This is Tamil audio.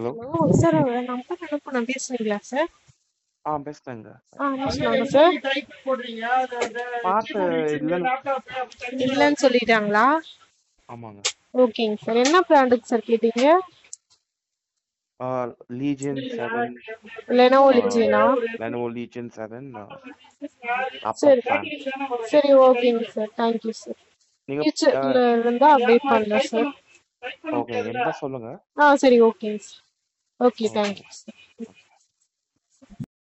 ஹலோ ஹலோ சார் நம்பர் அனுப்புனேன் பேசுறீங்களா சார் ஆ பேசுறேங்க ஆ பேசுனாங்க சார் பார்த்து இல்லைன்னு இல்லைன்னு சொல்லிட்டாங்களா ஆமாங்க ஓகேங்க சார் என்ன பிராண்டுக்கு சார் கேட்டீங்க லீஜியன் செவன் லெனோவோ லிஜினா லெனோவோ லீஜியன் செவன் சரி ஃபேன் சரி ஓகேங்க சார் தேங்க்யூ சார் நீங்க ஃபியூச்சர்ல இருந்தா அப்டேட் பண்ணலாம் சார் ஓகே இருந்தா சொல்லுங்க ஆ சரி ஓகேங்க சார் ஓகே தேங்க்யூ சார்